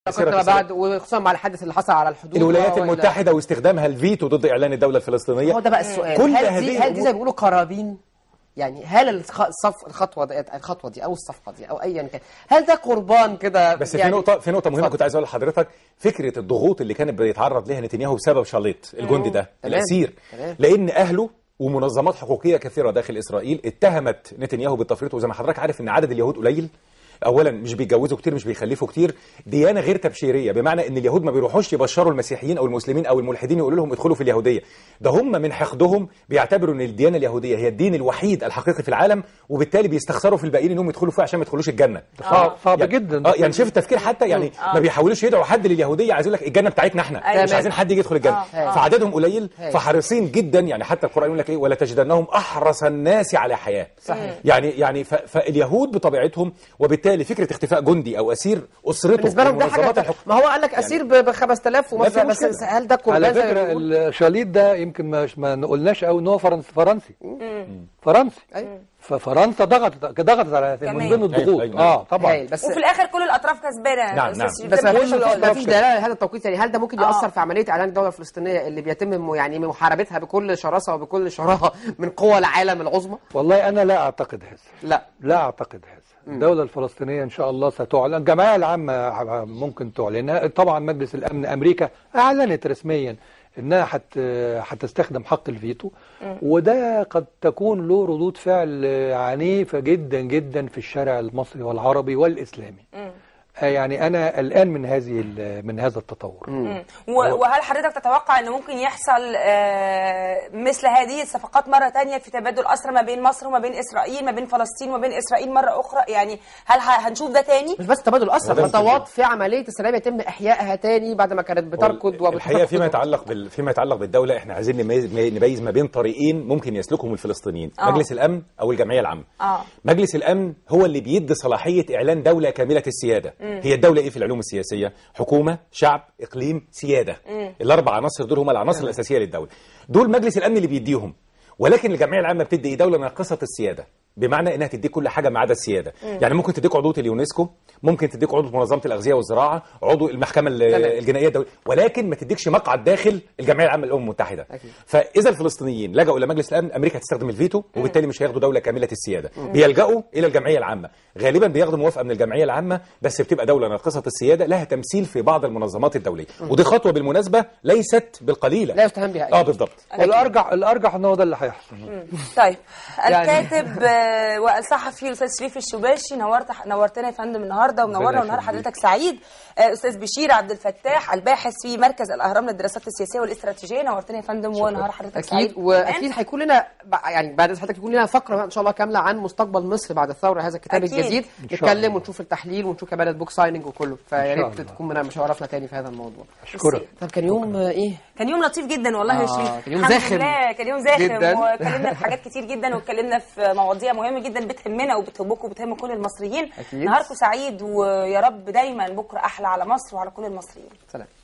كنت ما بعد وخصوصا مع الحادث اللي حصل على الحدود الولايات وإلى- المتحدة واستخدامها الفيتو ضد إعلان الدولة الفلسطينية هو ده بقى السؤال كل هل هذه دي هل دي الأمور- زي ما بيقولوا قرابين يعني هل الخ- الصف الخطوه دي الخطوه دي او الصفقه دي او ايا كان هل ده قربان كده بس يعني في نقطة في نقطة مهمة اتفضل. كنت عايز أقول لحضرتك فكرة الضغوط اللي كانت بيتعرض لها نتنياهو بسبب شاليط الجندي ده تمام. الأسير تمام. لأن أهله ومنظمات حقوقية كثيرة داخل إسرائيل اتهمت نتنياهو بالتفريط وزي ما حضرتك عارف إن عدد اليهود قليل اولا مش بيتجوزوا كتير مش بيخلفوا كتير ديانه غير تبشيريه بمعنى ان اليهود ما بيروحوش يبشروا المسيحيين او المسلمين او الملحدين يقولوا لهم ادخلوا في اليهوديه ده هم من حقدهم بيعتبروا ان الديانه اليهوديه هي الدين الوحيد الحقيقي في العالم وبالتالي بيستخسروا في الباقيين انهم يدخلوا فيها عشان ما يدخلوش الجنه صعب صعب يعني جدا اه يعني شوف التفكير حتى يعني ما بيحاولوش يدعوا حد لليهوديه عايز يقول لك الجنه بتاعتنا احنا أيوة. مش عايزين حد يجي يدخل الجنه آه. فعددهم قليل هاي. فحريصين جدا يعني حتى القران يقول لك ايه ولا تجدنهم احرص الناس على حياه صحيح. يعني يعني ف- فاليهود بطبيعتهم وبالتالي فكره اختفاء جندي او اسير اسرته بالنسبه لهم ده حاجه ومنظمات الحقوق- ما هو قال لك اسير ب 5000 ما في ومثلا بس مشكلة. هل ده قربان على زي ما فكره بيقول؟ الشاليط ده يمكن ما ما قلناش قوي ان هو فرنسي فرنسي فرنسي أيوة. ففرنسا ضغطت ضغطت على من كمان. ضمن الضغوط أيوة، أيوة. اه طبعا هايل بس وفي الاخر كل الاطراف كسبانه نعم، أستاذ نعم. شريف. بس زي ما ما فيش بيقولوا ما الأطراف فيش كده. دلاله لهذا التوقيت يعني هل ده ممكن آه. ياثر في عمليه اعلان الدوله الفلسطينيه اللي بيتم م- يعني محاربتها بكل شراسه وبكل شراهه من قوى العالم العظمى؟ والله انا لا اعتقد هذا لا لا اعتقد هذا الدولة الفلسطينية إن شاء الله ستعلن الجمعية العامة ممكن تعلنها طبعا مجلس الأمن أمريكا أعلنت رسميا إنها حت هتستخدم حق الفيتو وده قد تكون له ردود فعل عنيفة جدا جدا في الشارع المصري والعربي والإسلامي آه يعني أنا قلقان من هذه ال- من هذا التطور مم. و- وهل حضرتك تتوقع ان ممكن يحصل آه، مثل هذه الصفقات مره تانية في تبادل اسرى ما بين مصر وما بين اسرائيل ما بين فلسطين وما بين اسرائيل مره اخرى يعني هل ه- هنشوف ده تاني مش بس تبادل اسرى وده خطوات في عمليه السلام يتم احيائها تاني بعد ما كانت بتركض الحقيقه فيما وبتفقد يتعلق بال... فيما يتعلق بالدوله احنا عايزين نميز نميز ما بين طريقين ممكن يسلكهم الفلسطينيين آه. مجلس الامن او الجمعيه العامه آه. مجلس الامن هو اللي بيدي صلاحيه اعلان دوله كامله السياده هي الدوله ايه في العلوم السياسيه حكومه شعب اقليم سياده الاربع عناصر دول هم العناصر الاساسيه للدوله دول مجلس الامن اللي بيديهم ولكن الجمعيه العامه بتدي ايه دوله ناقصه السياده بمعنى انها تديك كل حاجه ما عدا السياده يعني ممكن تديك عضويه اليونسكو ممكن تديك عضو منظمه الاغذيه والزراعه عضو المحكمه ال- تمام. الجنائيه الدوليه ولكن ما تديكش مقعد داخل الجمعيه العامه للامم المتحده أكيد. فاذا الفلسطينيين لجأوا الى مجلس الامن امريكا هتستخدم الفيتو وبالتالي مش هياخدوا دوله كامله السياده بيلجأوا الى الجمعيه العامه غالبا بياخدوا موافقه من الجمعيه العامه بس بتبقى دوله ناقصه السياده لها تمثيل في بعض المنظمات الدوليه ودي خطوه بالمناسبه ليست بالقليله لا يستهان بها اه أكيد. بالضبط والأرجح الأرجح إن هو ده اللي هيحصل طيب يعني- الكاتب آه، والصحفي الاستاذ شريف الشباشي نورت نورتنا يا فندم النهارده ومنورنا ربنا ونهار يخليك. حضرتك سعيد آه، استاذ بشير عبد الفتاح الباحث في مركز الاهرام للدراسات السياسيه والاستراتيجيه نورتنا يا فندم ونهار حضرتك سعيد اكيد واكيد هيكون لنا بع- يعني بعد حضرتك يكون لنا فقره ان شاء الله كامله عن مستقبل مصر بعد الثوره هذا الكتاب أكيد. الجديد إن شاء نتكلم الله. ونشوف التحليل ونشوف كمان البوك سايننج وكله فيا إن شاء ريت الله. تكون من مشارفنا تاني في هذا الموضوع أشكرك طب كان يوم آه، ايه كان يوم لطيف جدا والله يا آه، شريف كان يوم الحمد زاخم لله كان يوم زاخم جداً. واتكلمنا في حاجات كتير جدا واتكلمنا في مواضيع مهمه جدا بتهمنا وبتهمكم وبتهم كل المصريين أكيد. نهاركم سعيد ويا رب دايما بكره احلى على مصر وعلى كل المصريين سلام